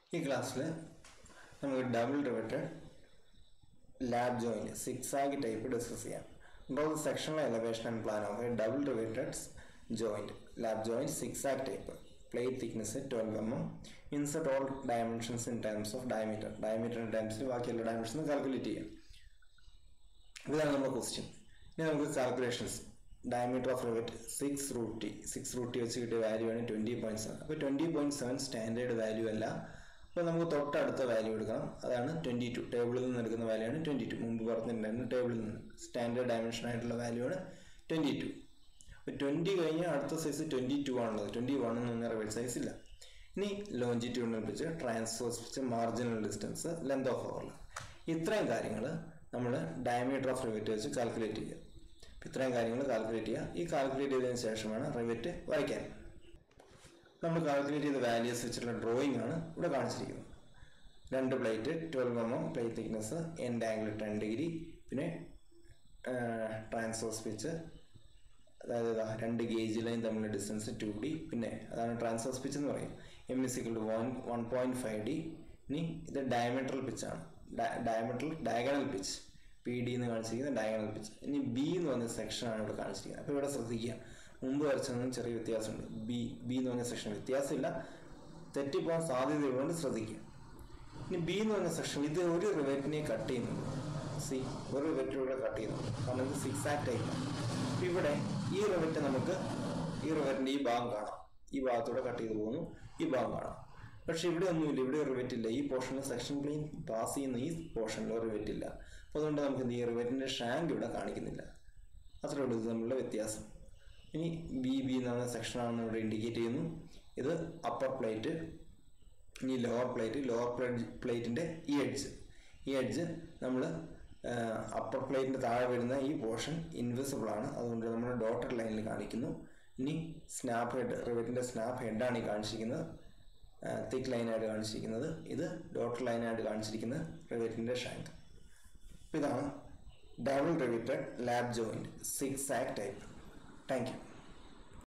ഈ ക്ലാസ്സിൽ നമുക്ക് double riveted lap joint zigzag type discuss ചെയ്യാം draw the sectional elevation and plan of a double riveted joint lap joint zigzag type plate thickness twelve M M insert all dimensions in terms of diameter diameter ടേംസിൽ ബാക്കിയുള്ള dimensions calculate ചെയ്യാം ഇതാണ് നമ്മുടെ question ഇനി നമുക്ക് calculations diameter of rivet six root T six root T വെച്ച് കിട്ടിയ value ആണ് ട്വൻറ്റി പോയിന്റ് സെവൻ അപ്പോൾ twenty point seven standard value അല്ല അപ്പോൾ നമുക്ക് തൊട്ടടുത്ത വാല്യൂ എടുക്കണം അതാണ് ട്വൻറ്റി ടു ടേബിളിൽ നിന്ന് എടുക്കുന്ന വാല്യൂ ആണ് ട്വൻറ്റി ടു മുമ്പ് പറഞ്ഞിട്ടുണ്ടായിരുന്നു ടേബിളിൽ നിന്ന് സ്റ്റാൻഡേർഡ് ഡയമെൻഷൻ ആയിട്ടുള്ള വാല്യൂ ആണ് ട്വൻറ്റി ടു അപ്പോൾ ട്വൻറ്റി കഴിഞ്ഞ് അടുത്ത സൈസ് ട്വൻറ്റി ടു ആണുള്ളത് ട്വൻറ്റി വൺ എന്നൊന്നും റിവേഴ്സ് സൈസ് ഇല്ല ഇനി longitudinal pitch transverse pitch marginal distance length of over ഇത്രയും കാര്യങ്ങൾ നമ്മൾ ഡയമീറ്റർ ഓഫ് റിവറ്റ് വെച്ച് കാൽക്കുലേറ്റ് ചെയ്യുക ഇത്രയും കാര്യങ്ങൾ കാൽക്കുലേറ്റ് ചെയ്യുക ഈ കാൽക്കുലേറ്റ് ചെയ്തതിന് ശേഷമാണ് റിവറ്റ് വരയ്ക്കാൻ നമ്മൾ കാൽക്കുലേറ്റ് ചെയ്ത വാല്യൂസ് വെച്ചിട്ടുള്ള ഡ്രോയിങ് ആണ് ഇവിടെ കാണിച്ചിരിക്കുന്നത് രണ്ട് plate twelve M M plate thickness and angle ten degree പിന്നെ ട്രാൻസ്ഫർ സ്പിച്ച് അതായത് ഇതാ രണ്ട് ഗേജ് ലൈൻ തമ്മിലുള്ള ഡിസ്റ്റൻസ് ടു ഡി പിന്നെ അതാണ് ട്രാൻസ്ഫർ സ്പിച്ച് എന്ന് പറയും M is equal to one one point five D ഇനി ഇത് ഡയമീറ്ററൽ പിച്ചാണ് diametral diagonal pitch P D എന്ന് കാണിച്ചിരിക്കുന്നത് ഡയഗണൽ പിച്ച് ഇനി ബി എന്ന് പറഞ്ഞ സെക്ഷനാണ് ഇവിടെ കാണിച്ചിരിക്കുന്നത് അപ്പോൾ ഇവിടെ ശ്രദ്ധിക്കുക മുമ്പ് വരച്ചതൊന്നും ചെറിയ വ്യത്യാസമുണ്ട് ബി ബി എന്ന് പറഞ്ഞ സെക്ഷൻ വ്യത്യാസമില്ല തെറ്റിപ്പോകാൻ സാധ്യതയുള്ളതുകൊണ്ട് ശ്രദ്ധിക്കുക ഇനി ബി എന്ന് പറഞ്ഞ സെക്ഷൻ ഇത് ഒരു റിവേറ്റിനെ കട്ട് ചെയ്യുന്നുണ്ട് സി ഒരു റിവേറ്റിലൂടെ കട്ട് ചെയ്യുന്നുണ്ട് കാരണം ഇത് സിക്സ് ആക്ട് ടൈപ്പ് ഇവിടെ ഈ റിവറ്റ് നമുക്ക് ഈ റിവറ്റിന്റെ ഈ ഭാഗം കാണാം ഈ ഭാഗത്തൂടെ കട്ട് ചെയ്ത് പോകുന്നു ഈ ഭാഗം കാണാം പക്ഷെ ഇവിടെ ഒന്നുമില്ല ഇവിടെ റിവറ്റ് ഇല്ല ഈ പോർഷനിൽ സെക്ഷൻ പ്ലെയിൻ പാസ് ചെയ്യുന്ന ഈ പോർഷനിൽ റിവറ്റ് ഇല്ല അപ്പോൾ അതുകൊണ്ട് നമുക്ക് എന്ത് ഈ റിവറ്റിന്റെ ഷാങ്ക് ഇവിടെ കാണിക്കുന്നില്ല അത്രേ ഉള്ളൂ ഇത് തമ്മിലുള്ള വ്യത്യാസം ഇനി ബി ബി എന്ന സെക്ഷനാണെന്ന് ഇവിടെ ഇൻഡിക്കേറ്റ് ചെയ്യുന്നു ഇത് അപ്പർ പ്ലേറ്റ് ഇനി ലോവർ പ്ലേറ്റ് ലോവർ പ്ലേറ്റ് പ്ലേറ്റിൻ്റെ ഈ എഡ്ജ് ഈ എഡ്ജ് നമ്മൾ അപ്പർ പ്ലേറ്റിൻ്റെ താഴെ വരുന്ന ഈ പോർഷൻ ഇൻവിസിബിൾ ആണ് അതുകൊണ്ട് നമ്മൾ ഡോട്ടർ ലൈനിൽ കാണിക്കുന്നു ഇനി സ്നാപ്പ് ഹെഡ് റിവറ്റിൻ്റെ സ്നാപ്പ് ഹെഡാണ് ഈ കാണിച്ചിരിക്കുന്നത് തിക്ക് ലൈനായിട്ട് കാണിച്ചിരിക്കുന്നത് ഇത് ഡോട്ടർ ലൈനായിട്ട് കാണിച്ചിരിക്കുന്നത് റിവറ്റിൻ്റെ ഷാങ്ക് ഇതാണ് double റിവിറ്റഡ് lab joint six act type thank you